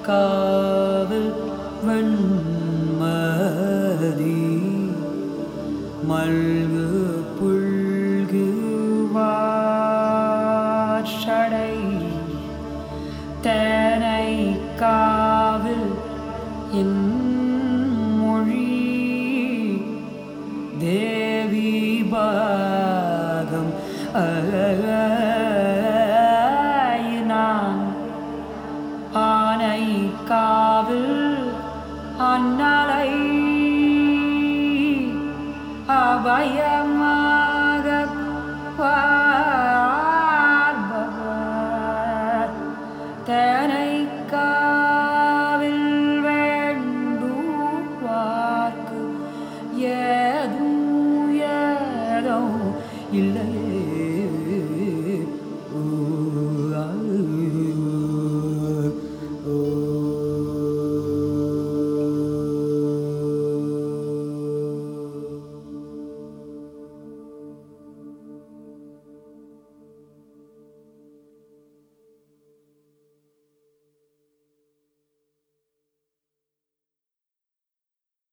காவல் வெண்மதி மல்கு புல்கு வாஷடை தேனை காவில் என் மொழி தேவி பாகம் நான் ஆனை காவில் அண்ணலை அபயமாக பார்பவர் தேனை கா